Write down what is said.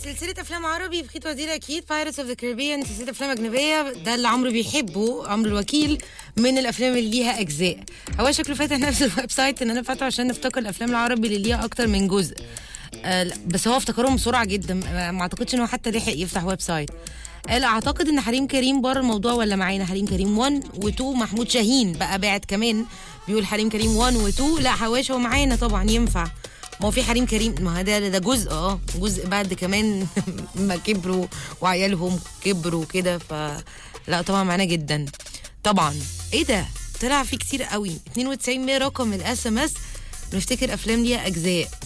سلسلة أفلام عربي بخيت وزير أكيد بايرتس أوف ذا كاريبيان سلسلة أفلام أجنبية ده اللي عمرو بيحبه عمرو الوكيل من الأفلام اللي ليها أجزاء هو شكله فاتح نفس الويب سايت إن أنا فاتحه عشان نفتكر الأفلام العربي اللي ليها أكتر من جزء آه لا، بس هو افتكرهم بسرعة جدا ما ما أعتقدش إن هو حتى لحق يفتح ويب سايت قال اعتقد ان حريم كريم بره الموضوع ولا معانا حريم كريم 1 و2 محمود شاهين بقى باعت كمان بيقول حريم كريم 1 و2 لا حواش هو معانا طبعا ينفع ما هو في حريم كريم ما هو ده ده جزء اه جزء بعد كمان ما كبروا وعيالهم كبروا كده ف لا طبعا معانا جدا طبعا ايه ده طلع في كتير قوي 92 رقم الاس ام اس بنفتكر افلام ليها اجزاء